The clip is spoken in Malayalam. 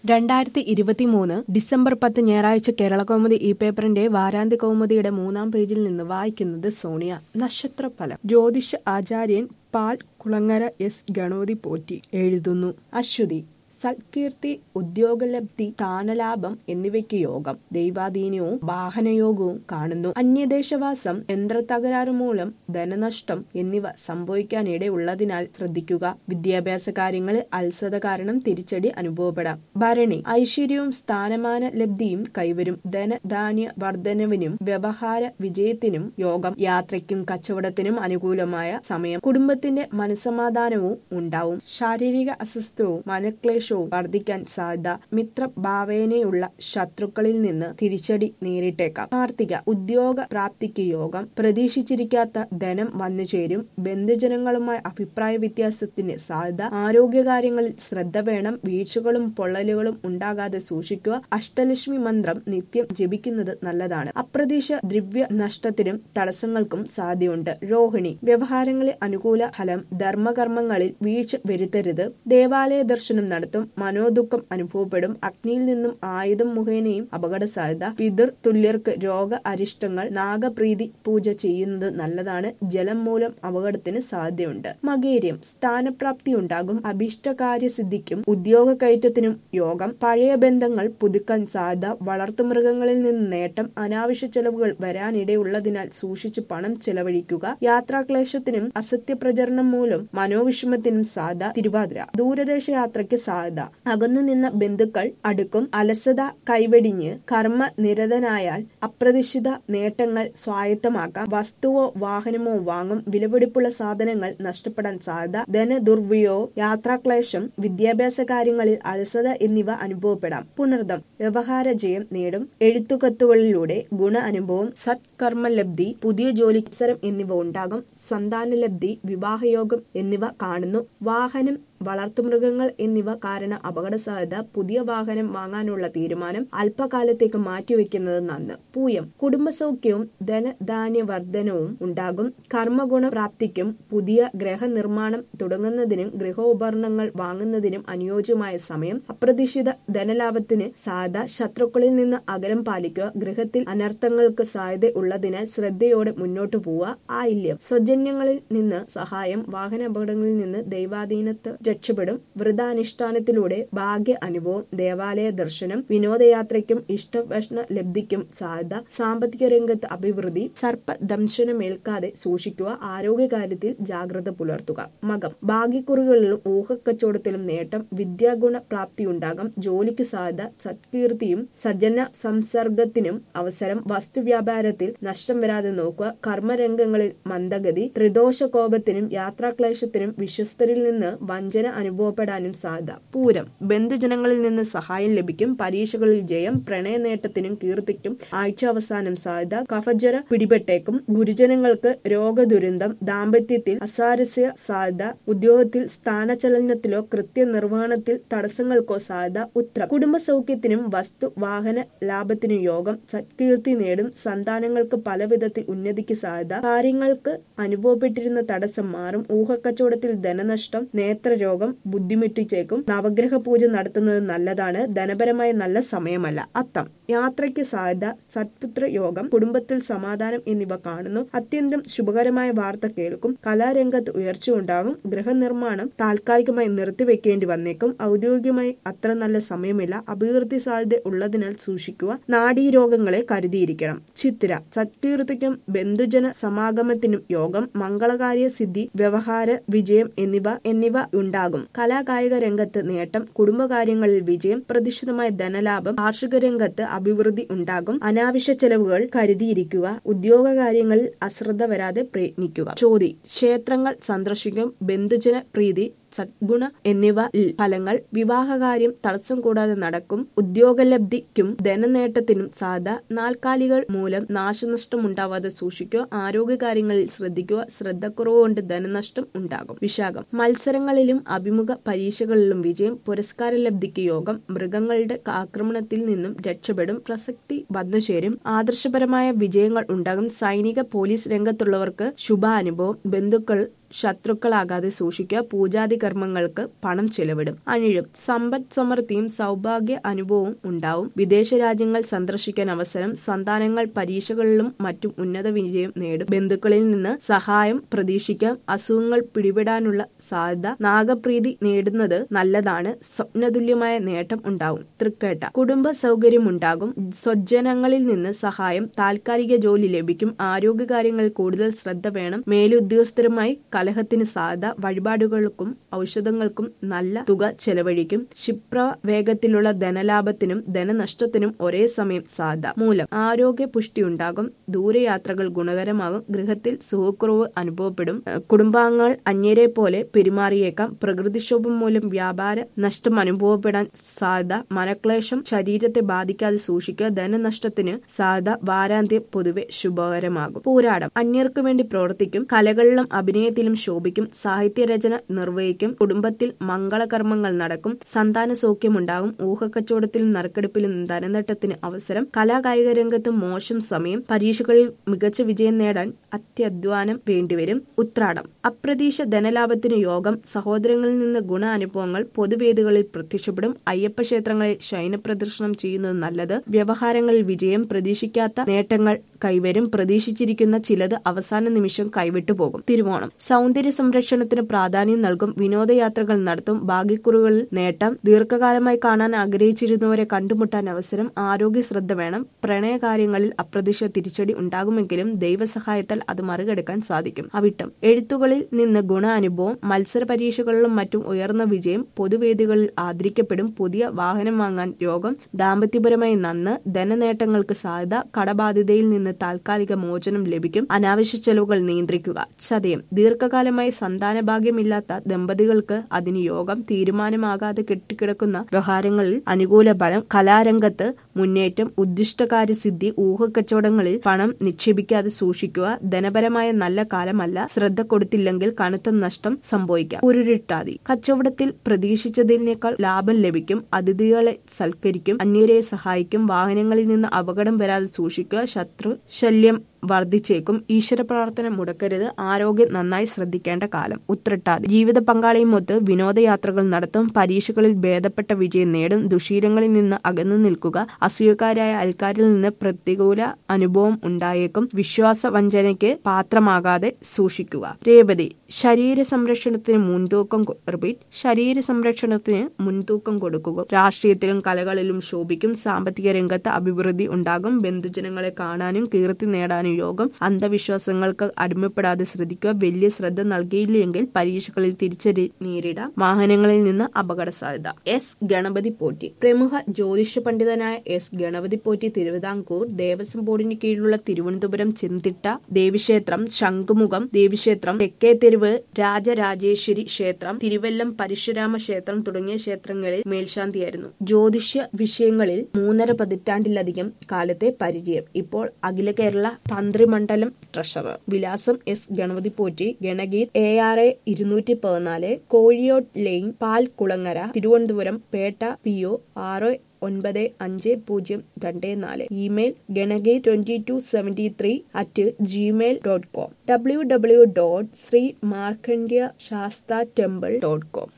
രണ്ടായിരത്തി ഇരുപത്തിമൂന്ന് ഡിസംബർ പത്ത് ഞായറാഴ്ച കേരള കൗമുദി ഈ പേപ്പറിന്റെ വാരാന്ത്യ കൗമുദിയുടെ മൂന്നാം പേജിൽ നിന്ന് വായിക്കുന്നത് സോണിയ നക്ഷത്രഫലം ജ്യോതിഷ ആചാര്യൻ പാൽ കുളങ്ങര എസ് ഗണപതി പോറ്റി എഴുതുന്നു അശ്വതി സൽകീർത്തി ഉദ്യോഗലബ്ധി സ്ഥാനലാഭം എന്നിവയ്ക്ക് യോഗം ദൈവാധീനവും വാഹനയോഗവും കാണുന്നു അന്യദേശവാസം യന്ത്രത്തകരാറ് മൂലം ധനനഷ്ടം എന്നിവ സംഭവിക്കാനിടയുള്ളതിനാൽ ശ്രദ്ധിക്കുക വിദ്യാഭ്യാസ കാര്യങ്ങളിൽ അത്സത കാരണം തിരിച്ചടി അനുഭവപ്പെടാം ഭരണി ഐശ്വര്യവും സ്ഥാനമാന ലബ്ധിയും കൈവരും ധനധാന്യ വർധനവിനും വ്യവഹാര വിജയത്തിനും യോഗം യാത്രയ്ക്കും കച്ചവടത്തിനും അനുകൂലമായ സമയം കുടുംബത്തിന്റെ മനസമാധാനവും ഉണ്ടാവും ശാരീരിക അസ്വസ്ഥവും മനക്ലേശവും വർദ്ധിക്കാൻ സാധ്യത മിത്രഭാവേനയുള്ള ശത്രുക്കളിൽ നിന്ന് തിരിച്ചടി നേരിട്ടേക്കാം കാർത്തിക ഉദ്യോഗ പ്രാപ്തിക്ക് യോഗം പ്രതീക്ഷിച്ചിരിക്കാത്ത ധനം വന്നു ചേരും ബന്ധുജനങ്ങളുമായി അഭിപ്രായ വ്യത്യാസത്തിന് സാധ്യത ആരോഗ്യകാര്യങ്ങളിൽ ശ്രദ്ധ വേണം വീഴ്ചകളും പൊള്ളലുകളും ഉണ്ടാകാതെ സൂക്ഷിക്കുക അഷ്ടലക്ഷ്മി മന്ത്രം നിത്യം ജപിക്കുന്നത് നല്ലതാണ് അപ്രതീക്ഷ ദ്രവ്യ നഷ്ടത്തിനും തടസ്സങ്ങൾക്കും സാധ്യതയുണ്ട് രോഹിണി വ്യവഹാരങ്ങളിൽ അനുകൂല ഫലം ധർമ്മകർമ്മങ്ങളിൽ വീഴ്ച വരുത്തരുത് ദേവാലയ ദർശനം നടത്തും മനോദുഃഖം അനുഭവപ്പെടും അഗ്നിയിൽ നിന്നും ആയുധം മുഖേനയും അപകട സാധ്യത പിതൃ തുല്യർക്ക് രോഗ അരിഷ്ടങ്ങൾ നാഗപ്രീതി പൂജ ചെയ്യുന്നത് നല്ലതാണ് ജലം മൂലം അപകടത്തിന് സാധ്യതയുണ്ട് മകേര്യം സ്ഥാനപ്രാപ്തി ഉണ്ടാകും അഭിഷ്ടകാര്യ സിദ്ധിക്കും ഉദ്യോഗ കയറ്റത്തിനും യോഗം പഴയ ബന്ധങ്ങൾ പുതുക്കാൻ സാധ്യത വളർത്തുമൃഗങ്ങളിൽ നിന്ന് നേട്ടം അനാവശ്യ ചെലവുകൾ വരാനിടയുള്ളതിനാൽ സൂക്ഷിച്ച് പണം ചെലവഴിക്കുക യാത്രാക്ലേശത്തിനും അസത്യപ്രചരണം മൂലം മനോവിഷമത്തിനും സാധ്യത തിരുവാതിര ദൂരദേശ യാത്രയ്ക്ക് സാധ്യത അകന്നു നിന്ന ബന്ധുക്കൾ അടുക്കും അലസത കൈവെടിഞ്ഞ് കർമ്മ നിരതനായാൽ അപ്രതീക്ഷിത നേട്ടങ്ങൾ സ്വായത്തമാക്കാം വസ്തുവോ വാഹനമോ വാങ്ങും വിലപിടിപ്പുള്ള സാധനങ്ങൾ നഷ്ടപ്പെടാൻ സാധ്യത ധനദുർവ്യോ യാത്രാക്ലേശം വിദ്യാഭ്യാസ കാര്യങ്ങളിൽ അലസത എന്നിവ അനുഭവപ്പെടാം പുണർദം വ്യവഹാര ജയം നേടും എഴുത്തുകത്തുകളിലൂടെ ഗുണ അനുഭവം സത്കർമ്മലബ്ധി പുതിയ ജോലി അവസരം എന്നിവ ഉണ്ടാകും സന്താനലബ്ധി വിവാഹയോഗം എന്നിവ കാണുന്നു വാഹനം വളർത്തുമൃഗങ്ങൾ എന്നിവ കാരണം അപകട സാധ്യത പുതിയ വാഹനം വാങ്ങാനുള്ള തീരുമാനം അല്പകാലത്തേക്ക് മാറ്റിവെക്കുന്നത് നന്ന് പൂയം കുടുംബസൗഖ്യവും ധനധാന്യ വർധനവും ഉണ്ടാകും കർമ്മഗുണ പ്രാപ്തിക്കും പുതിയ ഗ്രഹനിർമ്മാണം തുടങ്ങുന്നതിനും ഗൃഹോപകരണങ്ങൾ വാങ്ങുന്നതിനും അനുയോജ്യമായ സമയം അപ്രതീക്ഷിത ധനലാഭത്തിന് സാധ്യത ശത്രുക്കളിൽ നിന്ന് അകലം പാലിക്കുക ഗൃഹത്തിൽ അനർത്ഥങ്ങൾക്ക് സാധ്യത ഉള്ളതിനാൽ ശ്രദ്ധയോടെ മുന്നോട്ടു പോവുക ആയില്യം സ്വജന്യങ്ങളിൽ നിന്ന് സഹായം വാഹന അപകടങ്ങളിൽ നിന്ന് ദൈവാധീനത്ത് രക്ഷപ്പെടും വ്രതാനുഷ്ഠാനത്തിലൂടെ ഭാഗ്യ അനുഭവം ദേവാലയ ദർശനം വിനോദയാത്രയ്ക്കും ഇഷ്ടഭക്ഷണ ലബ്ധിക്കും സാധ്യത സാമ്പത്തിക രംഗത്ത് അഭിവൃദ്ധി സർപ്പ ദംശനമേൽക്കാതെ സൂക്ഷിക്കുക ആരോഗ്യകാര്യത്തിൽ ജാഗ്രത പുലർത്തുക മകം ഭാഗ്യക്കുറികളിലും ഊഹക്കച്ചവടത്തിലും നേട്ടം വിദ്യാഗുണ പ്രാപ്തി ഉണ്ടാകും ജോലിക്ക് സാധ്യത സത്കീർത്തിയും സജ്ജന സംസർഗത്തിനും അവസരം വസ്തുവ്യാപാരത്തിൽ നഷ്ടം വരാതെ നോക്കുക കർമ്മരംഗങ്ങളിൽ മന്ദഗതി ത്രിദോഷ കോപത്തിനും യാത്രാക്ലേശത്തിനും വിശ്വസ്തരിൽ നിന്ന് വഞ്ചന അനുഭവപ്പെടാനും സാധ്യത പൂരം ബന്ധുജനങ്ങളിൽ നിന്ന് സഹായം ലഭിക്കും പരീക്ഷകളിൽ ജയം പ്രണയ നേട്ടത്തിനും കീർത്തിക്കും ആഴ്ച അവസാനം സാധ്യത കഫജര പിടിപെട്ടേക്കും ഗുരുജനങ്ങൾക്ക് രോഗദുരന്തം ദാമ്പത്യത്തിൽ അസാരസ്യ സാധ്യത ഉദ്യോഗത്തിൽ സ്ഥാനചലനത്തിലോ കൃത്യനിർവഹണത്തിൽ തടസ്സങ്ങൾക്കോ സാധ്യത ഉത്തരം കുടുംബ സൗഖ്യത്തിനും വസ്തു വാഹന ലാഭത്തിനും യോഗം സത്കീർത്തി നേടും സന്താനങ്ങൾക്ക് പലവിധത്തിൽ ഉന്നതിക്ക് സാധ്യത കാര്യങ്ങൾക്ക് അനുഭവപ്പെട്ടിരുന്ന തടസ്സം മാറും ഊഹക്കച്ചവടത്തിൽ ധനനഷ്ടം നേത്രരോഗം ബുദ്ധിമുട്ടിച്ചേക്കും നവഗ്രഹ പൂജ നടത്തുന്നത് നല്ലതാണ് ധനപരമായ നല്ല സമയമല്ല അത്തം യാത്രയ്ക്ക് സാധ്യത സത്പുത്ര യോഗം കുടുംബത്തിൽ സമാധാനം എന്നിവ കാണുന്നു അത്യന്തം ശുഭകരമായ വാർത്ത കേൾക്കും കലാരംഗത്ത് ഉയർച്ച ഉണ്ടാകും ഗൃഹനിർമ്മാണം താൽക്കാലികമായി നിർത്തിവെക്കേണ്ടി വന്നേക്കും ഔദ്യോഗികമായി അത്ര നല്ല സമയമില്ല അഭിവൃദ്ധി സാധ്യത ഉള്ളതിനാൽ സൂക്ഷിക്കുക നാഡീരോഗങ്ങളെ കരുതിയിരിക്കണം ചിത്തിര സത്കീർത്തിക്കും ബന്ധുജന സമാഗമത്തിനും യോഗം മംഗളകാര്യ സിദ്ധി വ്യവഹാര വിജയം എന്നിവ എന്നിവ ഉണ്ടാകും കലാകായിക രംഗത്ത് നേട്ടം കുടുംബകാര്യങ്ങളിൽ വിജയം പ്രതിഷ്ഠിതമായ ധനലാഭം കാർഷിക രംഗത്ത് അഭിവൃദ്ധി ഉണ്ടാകും അനാവശ്യ ചെലവുകൾ കരുതിയിരിക്കുക ഉദ്യോഗ കാര്യങ്ങളിൽ അശ്രദ്ധ വരാതെ പ്രയത്നിക്കുക ചോതി ക്ഷേത്രങ്ങൾ സന്ദർശിക്കും ബന്ധുജന പ്രീതി സദ്ഗുണ എന്നിവ ഫലങ്ങൾ വിവാഹകാര്യം തടസ്സം കൂടാതെ നടക്കും ഉദ്യോഗലബ്ധിക്കും ധനനേട്ടത്തിനും സാധ്യത നാൽക്കാലികൾ മൂലം നാശനഷ്ടം ഉണ്ടാവാതെ സൂക്ഷിക്കുക ആരോഗ്യകാര്യങ്ങളിൽ ശ്രദ്ധിക്കുക ശ്രദ്ധക്കുറവ് കൊണ്ട് ധനനഷ്ടം ഉണ്ടാകും വിശാഖം മത്സരങ്ങളിലും അഭിമുഖ പരീക്ഷകളിലും വിജയം പുരസ്കാര ലബ്ധിക്ക് യോഗം മൃഗങ്ങളുടെ ആക്രമണത്തിൽ നിന്നും രക്ഷപ്പെടും പ്രസക്തി വന്നുചേരും ആദർശപരമായ വിജയങ്ങൾ ഉണ്ടാകും സൈനിക പോലീസ് രംഗത്തുള്ളവർക്ക് ശുഭാനുഭവം ബന്ധുക്കൾ ശത്രുക്കളാകാതെ സൂക്ഷിക്കുക പൂജാതി കർമ്മങ്ങൾക്ക് പണം ചെലവിടും അണിഴും സമ്പദ് സമൃദ്ധിയും സൗഭാഗ്യ അനുഭവവും ഉണ്ടാവും വിദേശ രാജ്യങ്ങൾ സന്ദർശിക്കാൻ അവസരം സന്താനങ്ങൾ പരീക്ഷകളിലും മറ്റും ഉന്നത വിജയം നേടും ബന്ധുക്കളിൽ നിന്ന് സഹായം പ്രതീക്ഷിക്കാം അസുഖങ്ങൾ പിടിപെടാനുള്ള സാധ്യത നാഗപ്രീതി നേടുന്നത് നല്ലതാണ് സ്വപ്നതുല്യമായ നേട്ടം ഉണ്ടാവും തൃക്കേട്ട കുടുംബ സൗകര്യം ഉണ്ടാകും സ്വജനങ്ങളിൽ നിന്ന് സഹായം താൽക്കാലിക ജോലി ലഭിക്കും ആരോഗ്യകാര്യങ്ങളിൽ കൂടുതൽ ശ്രദ്ധ വേണം മേലുദ്യോഗസ്ഥരുമായി കലഹത്തിന് സാധ്യത വഴിപാടുകൾക്കും ഔഷധങ്ങൾക്കും നല്ല തുക ചെലവഴിക്കും ക്ഷിപ്ര വേഗത്തിലുള്ള ധനലാഭത്തിനും ധനനഷ്ടത്തിനും ഒരേ സമയം സാധ്യത മൂലം ആരോഗ്യ പുഷ്ടി ഉണ്ടാകും ദൂരയാത്രകൾ ഗുണകരമാകും ഗൃഹത്തിൽ സുഖക്കുറവ് അനുഭവപ്പെടും കുടുംബാംഗങ്ങൾ അന്യരെ പോലെ പെരുമാറിയേക്കാം പ്രകൃതിക്ഷോഭം മൂലം വ്യാപാര നഷ്ടം അനുഭവപ്പെടാൻ സാധ്യത മനക്ലേശം ശരീരത്തെ ബാധിക്കാതെ സൂക്ഷിക്കുക ധനനഷ്ടത്തിന് സാധ്യത വാരാന്ത്യം പൊതുവെ ശുഭകരമാകും പോരാടം അന്യർക്ക് വേണ്ടി പ്രവർത്തിക്കും കലകളിലും അഭിനയത്തിലും ശോഭിക്കും സാഹിത്യരചന നിർവഹിക്കും കുടുംബത്തിൽ മംഗളകർമ്മങ്ങൾ നടക്കും സന്താന സൗഖ്യമുണ്ടാകും ഊഹക്കച്ചവടത്തിലും നറുക്കെടുപ്പിലും ധനനേട്ടത്തിന് അവസരം കലാകായിക രംഗത്തും മോശം സമയം പരീക്ഷകളിൽ മികച്ച വിജയം നേടാൻ അത്യധ്വാനം വേണ്ടിവരും ഉത്രാടം അപ്രതീക്ഷ ധനലാഭത്തിന് യോഗം സഹോദരങ്ങളിൽ നിന്ന് ഗുണ അനുഭവങ്ങൾ പൊതുവേദികളിൽ പ്രത്യക്ഷപ്പെടും അയ്യപ്പ ക്ഷേത്രങ്ങളിൽ ശയന പ്രദർശനം ചെയ്യുന്നത് നല്ലത് വ്യവഹാരങ്ങളിൽ വിജയം പ്രതീക്ഷിക്കാത്ത നേട്ടങ്ങൾ കൈവരും പ്രതീക്ഷിച്ചിരിക്കുന്ന ചിലത് അവസാന നിമിഷം കൈവിട്ടു പോകും തിരുവോണം സൗന്ദര്യ സംരക്ഷണത്തിന് പ്രാധാന്യം നൽകും വിനോദയാത്രകൾ നടത്തും ഭാഗ്യക്കുറികളിൽ നേട്ടം ദീർഘകാലമായി കാണാൻ ആഗ്രഹിച്ചിരുന്നവരെ കണ്ടുമുട്ടാൻ അവസരം ആരോഗ്യ ശ്രദ്ധ വേണം പ്രണയകാര്യങ്ങളിൽ അപ്രതീക്ഷ തിരിച്ചടി ഉണ്ടാകുമെങ്കിലും ദൈവസഹായത്താൽ അത് മറികടക്കാൻ സാധിക്കും അവിട്ടം എഴുത്തുകളിൽ നിന്ന് ഗുണാനുഭവം മത്സര പരീക്ഷകളിലും മറ്റും ഉയർന്ന വിജയം പൊതുവേദികളിൽ ആദരിക്കപ്പെടും പുതിയ വാഹനം വാങ്ങാൻ യോഗം ദാമ്പത്യപരമായി നന്ന് ധനനേട്ടങ്ങൾക്ക് സാധ്യത കടബാധ്യതയിൽ നിന്ന് താൽക്കാലിക മോചനം ലഭിക്കും അനാവശ്യ ചെലവുകൾ നിയന്ത്രിക്കുക ചതയം ദീർഘകാലമായി സന്താന ഭാഗ്യമില്ലാത്ത ദമ്പതികൾക്ക് അതിന് യോഗം തീരുമാനമാകാതെ കെട്ടിക്കിടക്കുന്ന വ്യവഹാരങ്ങളിൽ അനുകൂല ഫലം കലാരംഗത്ത് മുന്നേറ്റം ഉദ്ദിഷ്ടകാര്യ സിദ്ധി ഊഹക്കച്ചവടങ്ങളിൽ പണം നിക്ഷേപിക്കാതെ സൂക്ഷിക്കുക ധനപരമായ നല്ല കാലമല്ല ശ്രദ്ധ കൊടുത്തില്ലെങ്കിൽ കനത്ത നഷ്ടം സംഭവിക്കാം ഉരുട്ടാതി കച്ചവടത്തിൽ പ്രതീക്ഷിച്ചതിനേക്കാൾ ലാഭം ലഭിക്കും അതിഥികളെ സൽക്കരിക്കും അന്യരെ സഹായിക്കും വാഹനങ്ങളിൽ നിന്ന് അപകടം വരാതെ സൂക്ഷിക്കുക ശത്രു ശല്യം വർദ്ധിച്ചേക്കും ഈശ്വര പ്രാർത്ഥന മുടക്കരുത് ആരോഗ്യം നന്നായി ശ്രദ്ധിക്കേണ്ട കാലം ഉത്രട്ടാതി ജീവിത പങ്കാളിയുമൊത്ത് വിനോദയാത്രകൾ നടത്തും പരീക്ഷകളിൽ ഭേദപ്പെട്ട വിജയം നേടും ദുശീലങ്ങളിൽ നിന്ന് അകന്നു നിൽക്കുക അസൂയക്കാരായ അയൽക്കാരിൽ നിന്ന് പ്രതികൂല അനുഭവം ഉണ്ടായേക്കും വിശ്വാസ വഞ്ചനയ്ക്ക് പാത്രമാകാതെ സൂക്ഷിക്കുക രേവതി ശരീര സംരക്ഷണത്തിന് മുൻതൂക്കം റിപ്പീറ്റ് ശരീര സംരക്ഷണത്തിന് മുൻതൂക്കം കൊടുക്കുക രാഷ്ട്രീയത്തിലും കലകളിലും ശോഭിക്കും സാമ്പത്തിക രംഗത്ത് അഭിവൃദ്ധി ഉണ്ടാകും ബന്ധുജനങ്ങളെ കാണാനും കീർത്തി നേടാനും യോഗം അന്ധവിശ്വാസങ്ങൾക്ക് അടിമപ്പെടാതെ ശ്രദ്ധിക്കുക വലിയ ശ്രദ്ധ നൽകിയില്ലെങ്കിൽ പരീക്ഷകളിൽ തിരിച്ചടി നേരിടാം വാഹനങ്ങളിൽ നിന്ന് അപകട സാധ്യത എസ് ഗണപതി പോറ്റി പ്രമുഖ ജ്യോതിഷ പണ്ഡിതനായ എസ് ഗണപതി പോറ്റി തിരുവിതാംകൂർ ദേവസ്വം ബോർഡിന് കീഴിലുള്ള തിരുവനന്തപുരം ചെന്തിട്ട ദേവീക്ഷേത്രം ശംഖുമുഖം ദേവീക്ഷേത്രം തെക്കേ തെരുവ് രാജരാജേശ്വരി ക്ഷേത്രം തിരുവല്ലം പരശുരാമ ക്ഷേത്രം തുടങ്ങിയ ക്ഷേത്രങ്ങളിൽ മേൽശാന്തിയായിരുന്നു ജ്യോതിഷ വിഷയങ്ങളിൽ മൂന്നര പതിറ്റാണ്ടിലധികം കാലത്തെ പരിചയം ഇപ്പോൾ അഖില കേരള തന്ത്രിമണ്ഡലം ട്രഷറർ വിലാസം S Ganapathi Potti Ganageeth A R A ഇരുന്നൂറ്റി പതിനാല് Kozhiyode lane Pal Kulangara Thiruvananthapuram Petta P O ആറ് ഒൻപത് അഞ്ച് പൂജ്യം രണ്ട് നാല് email Ganagi twenty two seventy three at Gmail dot com W W dot Sree Markandeya Sastha temple dot com